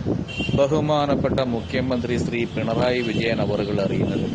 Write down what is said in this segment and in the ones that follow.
ബഹുമാനപ്പെട്ട മുഖ്യമന്ത്രി ശ്രീ പിണറായി വിജയൻ അവറുകൾ അറിയുന്നത്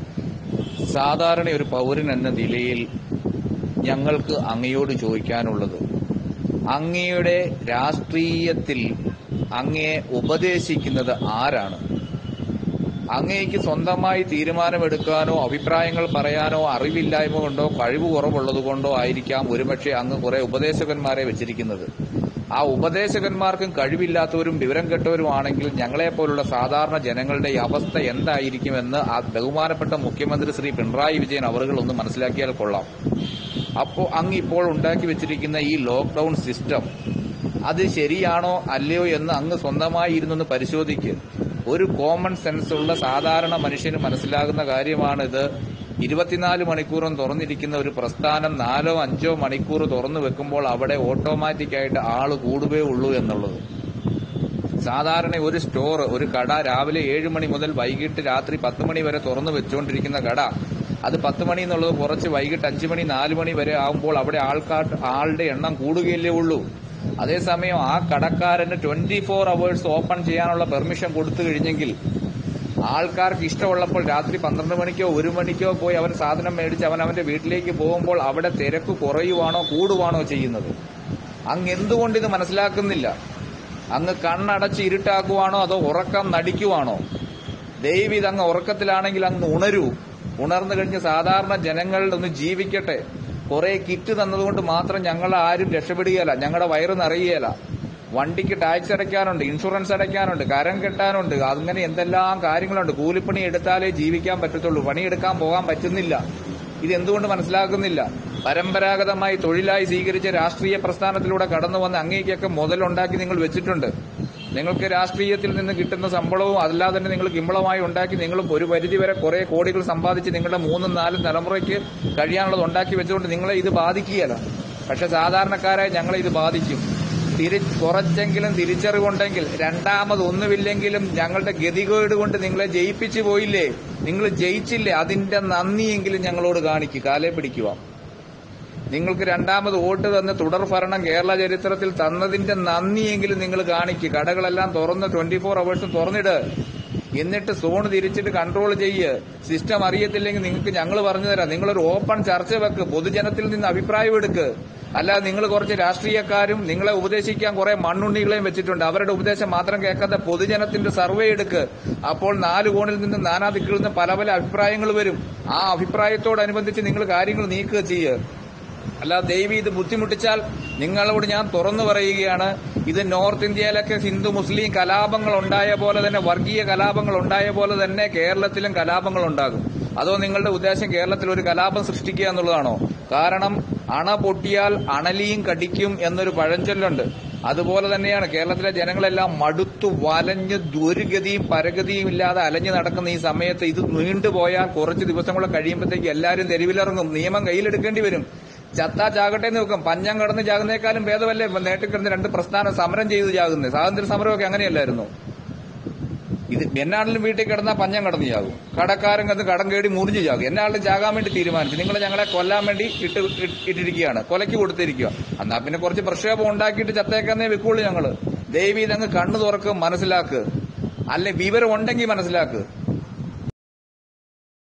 സാധാരണ ഒരു പൗരൻ എന്ന നിലയിൽ ഞങ്ങൾക്ക് അങ്ങയോട് ചോദിക്കാനുള്ളത് അങ്ങയുടെ രാഷ്ട്രീയത്തിൽ അങ്ങയെ ഉപദേശിക്കുന്നത് ആരാണ് അങ്ങേക്ക് സ്വന്തമായി തീരുമാനമെടുക്കാനോ അഭിപ്രായങ്ങൾ പറയാനോ അറിവില്ലായ്മ കൊണ്ടോ കഴിവ് കുറവുള്ളത് കൊണ്ടോ ആയിരിക്കാം ഒരുപക്ഷെ അങ്ങ് കുറെ ഉപദേശകന്മാരെ വെച്ചിരിക്കുന്നത് ആ ഉപദേശകന്മാർക്കും കഴിവില്ലാത്തവരും വിവരം കെട്ടവരുമാണെങ്കിൽ ഞങ്ങളെപ്പോലുള്ള സാധാരണ ജനങ്ങളുടെ ഈ അവസ്ഥ എന്തായിരിക്കുമെന്ന് ആ ബഹുമാനപ്പെട്ട മുഖ്യമന്ത്രി ശ്രീ പിണറായി വിജയൻ അവറുകൾ ഒന്ന് മനസ്സിലാക്കിയാൽ കൊള്ളാം അപ്പോൾ അങ്ങ് ഇപ്പോൾ ഉണ്ടാക്കി വെച്ചിരിക്കുന്ന ഈ ലോക്ക്ഡൌൺ സിസ്റ്റം അത് ശരിയാണോ അല്ലയോ എന്ന് അങ്ങ് സ്വന്തമായി ഇരുന്നൊന്ന് പരിശോധിക്കുക ഒരു കോമൺ സെൻസ് ഉള്ള സാധാരണ മനുഷ്യന് മനസ്സിലാകുന്ന കാര്യമാണിത് ഇരുപത്തിനാല് മണിക്കൂറും തുറന്നിരിക്കുന്ന ഒരു പ്രസ്ഥാനം നാലോ അഞ്ചോ മണിക്കൂർ തുറന്നു വെക്കുമ്പോൾ അവിടെ ഓട്ടോമാറ്റിക്കായിട്ട് ആള് കൂടുകയേ ഉള്ളൂ എന്നുള്ളത് സാധാരണ ഒരു സ്റ്റോർ ഒരു കട രാവിലെ ഏഴ് മണി മുതൽ വൈകിട്ട് രാത്രി പത്ത് മണി വരെ തുറന്നു വെച്ചുകൊണ്ടിരിക്കുന്ന കട അത് പത്ത് മണി എന്നുള്ളത് കുറച്ച് വൈകിട്ട് അഞ്ചു മണി നാല് മണി വരെ ആകുമ്പോൾ അവിടെ ആൾക്കാർ ആളുടെ എണ്ണം കൂടുകയല്ലേ ഉള്ളൂ അതേസമയം ആ കടക്കാരന് ട്വന്റി ഫോർ അവേഴ്സ് ഓപ്പൺ ചെയ്യാനുള്ള പെർമിഷൻ കൊടുത്തു കഴിഞ്ഞെങ്കിൽ ആൾക്കാർക്ക് ഇഷ്ടമുള്ളപ്പോൾ രാത്രി പന്ത്രണ്ട് മണിക്കോ ഒരു മണിക്കോ പോയി അവൻ സാധനം മേടിച്ച് അവൻ അവന്റെ വീട്ടിലേക്ക് പോകുമ്പോൾ അവിടെ തിരക്ക് കുറയുവാണോ കൂടുവാണോ ചെയ്യുന്നത് അങ്ങ് എന്തുകൊണ്ട് ഇത് മനസ്സിലാക്കുന്നില്ല അങ്ങ് കണ്ണടച്ച് ഇരുട്ടാക്കുവാണോ അതോ ഉറക്കം നടിക്കുവാണോ ദൈവം അങ്ങ് ഉറക്കത്തിലാണെങ്കിൽ അങ്ങ് ഉണരൂ ഉണർന്നു കഴിഞ്ഞ് സാധാരണ ജനങ്ങൾ ഒന്ന് ജീവിക്കട്ടെ കുറെ കിറ്റ് തന്നതുകൊണ്ട് മാത്രം ഞങ്ങൾ ആരും രക്ഷപ്പെടുകയല്ല ഞങ്ങളുടെ വയറ് നിറയുകയല്ല വണ്ടിക്ക് ടാക്സ് അടയ്ക്കാനുണ്ട് ഇൻഷുറൻസ് അടയ്ക്കാനുണ്ട് കരം കെട്ടാനുണ്ട് അങ്ങനെ എന്തെല്ലാം കാര്യങ്ങളുണ്ട് കൂലിപ്പണി എടുത്താലേ ജീവിക്കാൻ പറ്റത്തുള്ളൂ പണിയെടുക്കാൻ പോകാൻ പറ്റുന്നില്ല ഇത് എന്തുകൊണ്ട് മനസ്സിലാക്കുന്നില്ല പരമ്പരാഗതമായി തൊഴിലായി സ്വീകരിച്ച രാഷ്ട്രീയ പ്രസ്ഥാനത്തിലൂടെ കടന്നു വന്ന അങ്ങേക്കൊക്കെ മുതലുണ്ടാക്കി നിങ്ങൾ വെച്ചിട്ടുണ്ട് നിങ്ങൾക്ക് രാഷ്ട്രീയത്തിൽ നിന്ന് കിട്ടുന്ന ശമ്പളവും അല്ലാതെ തന്നെ നിങ്ങൾ കിമ്പളമായി ഉണ്ടാക്കി നിങ്ങൾ ഒരു പരിധിവരെ കുറെ കോടികൾ സമ്പാദിച്ച് നിങ്ങളുടെ മൂന്നും നാലും തലമുറയ്ക്ക് കഴിയാനുള്ളത് ഉണ്ടാക്കി വെച്ചുകൊണ്ട് നിങ്ങളെ ഇത് ബാധിക്കുകയല്ല പക്ഷെ സാധാരണക്കാരായ ഞങ്ങളെ ഇത് ബാധിക്കും തിരി കുറച്ചെങ്കിലും തിരിച്ചറിവുണ്ടെങ്കിൽ രണ്ടാമത് ഒന്നുമില്ലെങ്കിലും ഞങ്ങളുടെ ഗതികേട് കൊണ്ട് നിങ്ങളെ ജയിപ്പിച്ചു പോയില്ലേ നിങ്ങൾ ജയിച്ചില്ലേ അതിന്റെ നന്ദിയെങ്കിലും ഞങ്ങളോട് കാണിക്കുക കാലെ പിടിക്കുക നിങ്ങൾക്ക് രണ്ടാമത് വോട്ട് തന്ന് തുടർ ഭരണം കേരള ചരിത്രത്തിൽ തന്നതിന്റെ നന്ദിയെങ്കിലും നിങ്ങൾ കാണിക്കുക കടകളെല്ലാം തുറന്ന് ട്വന്റി ഫോർ അവേഴ്സും തുറന്നിട് എന്നിട്ട് സോൺ തിരിച്ചിട്ട് കൺട്രോൾ ചെയ്യ് സിസ്റ്റം അറിയത്തില്ലെങ്കിൽ നിങ്ങൾക്ക് ഞങ്ങൾ പറഞ്ഞു തരാം നിങ്ങളൊരു ഓപ്പൺ ചർച്ച വെക്ക് പൊതുജനത്തിൽ നിന്ന് അഭിപ്രായം എടുക്ക് അല്ലാതെ നിങ്ങൾ കുറച്ച് രാഷ്ട്രീയക്കാരും നിങ്ങളെ ഉപദേശിക്കാൻ കുറെ മണ്ണുണ്ണികളെയും വെച്ചിട്ടുണ്ട് അവരുടെ ഉപദേശം മാത്രം കേൾക്കാതെ പൊതുജനത്തിന്റെ സർവേ എടുക്ക് അപ്പോൾ നാല് കോണിൽ നിന്ന് നാനാ ദിക്കിൽ നിന്ന് പല പല അഭിപ്രായങ്ങൾ വരും ആ അഭിപ്രായത്തോടനുബന്ധിച്ച് നിങ്ങൾ കാര്യങ്ങൾ നീക്കുക ചെയ്യുക അല്ല ദൈവം ഇത് ബുദ്ധിമുട്ടിച്ചാൽ നിങ്ങളോട് ഞാൻ തുറന്നു പറയുകയാണ് ഇത് നോർത്ത് ഇന്ത്യയിലൊക്കെ ഹിന്ദു മുസ്ലിം കലാപങ്ങൾ ഉണ്ടായ പോലെ തന്നെ വർഗീയ കലാപങ്ങൾ ഉണ്ടായ പോലെ തന്നെ കേരളത്തിലും കലാപങ്ങൾ ഉണ്ടാകും അതോ നിങ്ങളുടെ ഉദ്ദേശം കേരളത്തിൽ ഒരു കലാപം സൃഷ്ടിക്കുക എന്നുള്ളതാണോ കാരണം അണ പൊട്ടിയാൽ അണലിയും കടിക്കും എന്നൊരു പഴഞ്ചൊല്ലുണ്ട് അതുപോലെ തന്നെയാണ് കേരളത്തിലെ ജനങ്ങളെല്ലാം മടുത്തു വലഞ്ഞ് ദുർഗതിയും പരഗതിയും ഇല്ലാതെ അലഞ്ഞു നടക്കുന്ന ഈ സമയത്ത് ഇത് നീണ്ടുപോയാൽ കുറച്ച് ദിവസങ്ങൾ കഴിയുമ്പോഴത്തേക്ക് എല്ലാവരും തെരുവിലിറങ്ങും നിയമം കയ്യിലെടുക്കേണ്ടി വരും ചത്താ ചാകട്ടെ എന്ന് വെക്കും പഞ്ഞം കടന്ന് ചാകുന്നേക്കാളും ഭേദമല്ലേ നേട്ടിൽ കിടന്ന് രണ്ട് പ്രസ്ഥാനം സമരം ചെയ്ത് ചാകുന്നത് സ്വാതന്ത്ര്യ സമരമൊക്കെ അങ്ങനെയല്ലായിരുന്നു ഇത് എന്നാളിലും വീട്ടിൽ കിടന്നാൽ പഞ്ഞം കടന്ന് ചാകും കടക്കാരൻ കന്ന് കടം കേടി മുറിഞ്ഞു ചാകും എന്നാളിലും ചാകാൻ വേണ്ടി തീരുമാനിച്ചു നിങ്ങൾ ഞങ്ങളെ കൊല്ലാൻ വേണ്ടി ഇട്ട് ഇട്ട് ഇട്ടിരിക്കുകയാണ് കൊലയ്ക്ക് കൊടുത്തിരിക്കുക എന്നാ പിന്നെ കുറച്ച് പ്രക്ഷോഭം ഉണ്ടാക്കിയിട്ട് ചത്തേക്കാന്നേ വെക്കുള്ളൂ ഞങ്ങള് ദൈവം ഇതങ്ങ് കണ്ണു തുറക്കും മനസ്സിലാക്ക് അല്ലെ വിവരം ഉണ്ടെങ്കിൽ മനസ്സിലാക്ക്